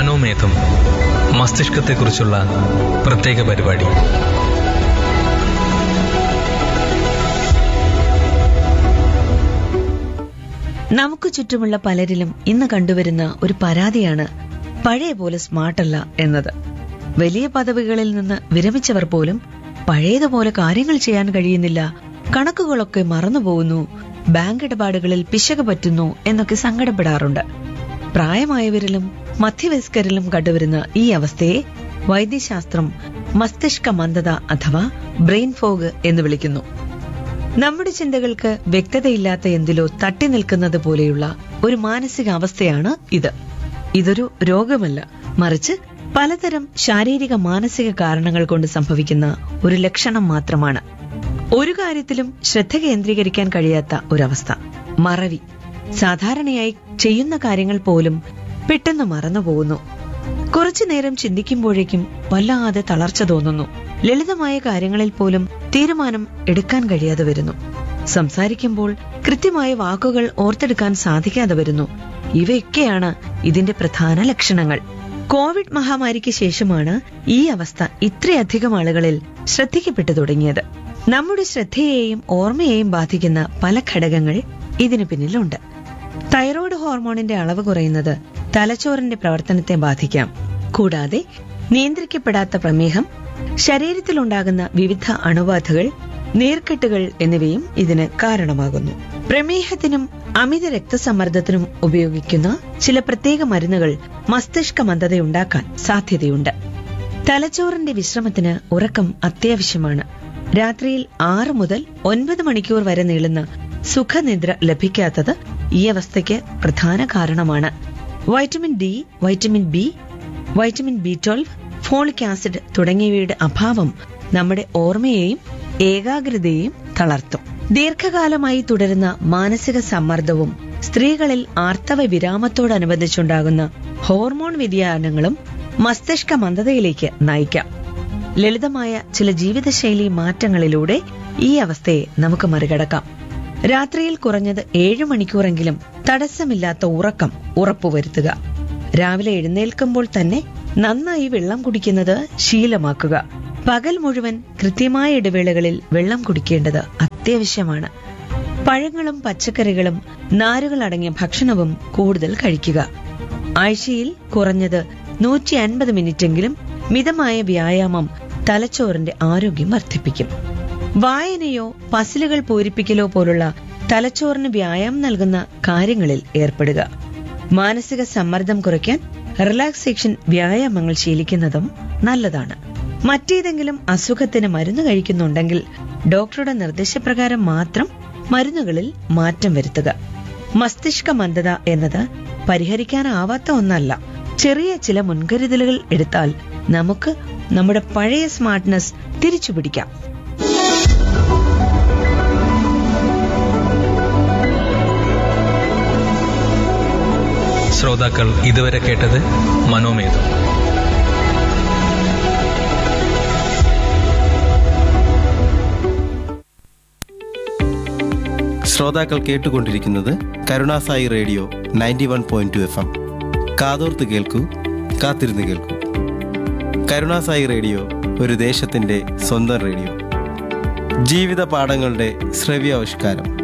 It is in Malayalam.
മനോമേധം മസ്തിഷ്കത്തെക്കുറിച്ചുള്ള പ്രത്യേക പരിപാടി നമുക്ക് ചുറ്റുമുള്ള പലരിലും ഇന്ന് കണ്ടുവരുന്ന ഒരു പരാതിയാണ് പഴയ പോലെ സ്മാർട്ടല്ല എന്നത് വലിയ പദവികളിൽ നിന്ന് വിരമിച്ചവർ പോലും പഴയതുപോലെ കാര്യങ്ങൾ ചെയ്യാൻ കഴിയുന്നില്ല കണക്കുകളൊക്കെ മറന്നുപോകുന്നു ബാങ്ക് ഇടപാടുകളിൽ പിശക് പറ്റുന്നു എന്നൊക്കെ സങ്കടപ്പെടാറുണ്ട് പ്രായമായവരിലും മധ്യവയസ്കരിലും കണ്ടുവരുന്ന ഈ അവസ്ഥയെ വൈദ്യശാസ്ത്രം മസ്തിഷ്ക മന്ദത അഥവാ ബ്രെയിൻ ഫോഗ് എന്ന് വിളിക്കുന്നു നമ്മുടെ ചിന്തകൾക്ക് വ്യക്തതയില്ലാത്ത എന്തിലോ തട്ടി നിൽക്കുന്നത് പോലെയുള്ള ഒരു മാനസിക അവസ്ഥയാണ് ഇത് ഇതൊരു രോഗമല്ല മറിച്ച് പലതരം ശാരീരിക മാനസിക കാരണങ്ങൾ കൊണ്ട് സംഭവിക്കുന്ന ഒരു ലക്ഷണം മാത്രമാണ് ഒരു കാര്യത്തിലും ശ്രദ്ധ കേന്ദ്രീകരിക്കാൻ കഴിയാത്ത ഒരവസ്ഥ മറവി സാധാരണയായി ചെയ്യുന്ന കാര്യങ്ങൾ പോലും പെട്ടെന്ന് മറന്നുപോകുന്നു കുറച്ചു നേരം ചിന്തിക്കുമ്പോഴേക്കും വല്ലാതെ തളർച്ച തോന്നുന്നു ലളിതമായ കാര്യങ്ങളിൽ പോലും തീരുമാനം എടുക്കാൻ കഴിയാതെ വരുന്നു സംസാരിക്കുമ്പോൾ കൃത്യമായ വാക്കുകൾ ഓർത്തെടുക്കാൻ സാധിക്കാതെ വരുന്നു ഇവയൊക്കെയാണ് ഇതിന്റെ പ്രധാന ലക്ഷണങ്ങൾ കോവിഡ് മഹാമാരിക്ക് ശേഷമാണ് ഈ അവസ്ഥ ഇത്രയധികം ആളുകളിൽ ശ്രദ്ധിക്കപ്പെട്ടു തുടങ്ങിയത് നമ്മുടെ ശ്രദ്ധയെയും ഓർമ്മയെയും ബാധിക്കുന്ന പല ഘടകങ്ങൾ ഇതിനു പിന്നിലുണ്ട് തൈറോയ്ഡ് ഹോർമോണിന്റെ അളവ് കുറയുന്നത് തലച്ചോറിന്റെ പ്രവർത്തനത്തെ ബാധിക്കാം കൂടാതെ നിയന്ത്രിക്കപ്പെടാത്ത പ്രമേഹം ശരീരത്തിലുണ്ടാകുന്ന വിവിധ അണുബാധകൾ നീർക്കെട്ടുകൾ എന്നിവയും ഇതിന് കാരണമാകുന്നു പ്രമേഹത്തിനും അമിത രക്തസമ്മർദ്ദത്തിനും ഉപയോഗിക്കുന്ന ചില പ്രത്യേക മരുന്നുകൾ മസ്തിഷ്ക മന്ദതയുണ്ടാക്കാൻ സാധ്യതയുണ്ട് തലച്ചോറിന്റെ വിശ്രമത്തിന് ഉറക്കം അത്യാവശ്യമാണ് രാത്രിയിൽ ആറ് മുതൽ ഒൻപത് മണിക്കൂർ വരെ നീളുന്ന സുഖനിദ്ര ലഭിക്കാത്തത് ഈ അവസ്ഥയ്ക്ക് പ്രധാന കാരണമാണ് vitamin D vitamin B vitamin B twelve folic acid തുടങ്ങിയവയുടെ അഭാവം നമ്മുടെ ഓർമ്മയെയും ഏകാഗ്രതയെയും തളർത്തും ദീർഘകാലമായി തുടരുന്ന മാനസിക സമ്മർദ്ദവും സ്ത്രീകളിൽ ആർത്തവ വിരാമത്തോടനുബന്ധിച്ചുണ്ടാകുന്ന ഹോർമോൺ വ്യതിയാനങ്ങളും മസ്തിഷ്ക മന്ദതയിലേക്ക് നയിക്കാം ലളിതമായ ചില ജീവിതശൈലി മാറ്റങ്ങളിലൂടെ ഈ അവസ്ഥയെ നമുക്ക് മറികടക്കാം രാത്രിയിൽ കുറഞ്ഞത് ഏഴു മണിക്കൂറെങ്കിലും തടസ്സമില്ലാത്ത ഉറക്കം ഉറപ്പുവരുത്തുക രാവിലെ എഴുന്നേൽക്കുമ്പോൾ തന്നെ നന്നായി വെള്ളം കുടിക്കുന്നത് ശീലമാക്കുക പകൽ മുഴുവൻ കൃത്യമായ ഇടവേളകളിൽ വെള്ളം കുടിക്കേണ്ടത് അത്യാവശ്യമാണ് പഴങ്ങളും പച്ചക്കറികളും നാരുകൾ അടങ്ങിയ ഭക്ഷണവും കൂടുതൽ കഴിക്കുക ആഴ്ചയിൽ കുറഞ്ഞത് നൂറ്റി അൻപത് മിനിറ്റെങ്കിലും മിതമായ വ്യായാമം തലച്ചോറിന്റെ ആരോഗ്യം വർദ്ധിപ്പിക്കും വായനയോ പസിലുകൾ പൂരിപ്പിക്കലോ പോലുള്ള തലച്ചോറിന് വ്യായാമം നൽകുന്ന കാര്യങ്ങളിൽ ഏർപ്പെടുക മാനസിക സമ്മർദ്ദം കുറയ്ക്കാൻ റിലാക്സേഷൻ വ്യായാമങ്ങൾ ശീലിക്കുന്നതും നല്ലതാണ് മറ്റേതെങ്കിലും അസുഖത്തിന് മരുന്ന് കഴിക്കുന്നുണ്ടെങ്കിൽ ഡോക്ടറുടെ നിർദ്ദേശപ്രകാരം മാത്രം മരുന്നുകളിൽ മാറ്റം വരുത്തുക മസ്തിഷ്ക മന്ദത എന്നത് പരിഹരിക്കാനാവാത്ത ഒന്നല്ല ചെറിയ ചില മുൻകരുതലുകൾ എടുത്താൽ നമുക്ക് നമ്മുടെ പഴയ സ്മാർട്ട്നെസ് തിരിച്ചുപിടിക്കാം ശ്രോതാക്കൾ ഇതുവരെ കേട്ടത് മനോമേധം ശ്രോതാക്കൾ കേട്ടുകൊണ്ടിരിക്കുന്നത് Karunasai radio ninety one point two F M കാതോർത്ത് കേൾക്കൂ കാത്തിരുന്ന് കേൾക്കൂ കരുണാസായി റേഡിയോ ഒരു ദേശത്തിൻ്റെ സ്വന്തം റേഡിയോ ജീവിത പാഠങ്ങളുടെ ശ്രവ്യാവിഷ്കാരം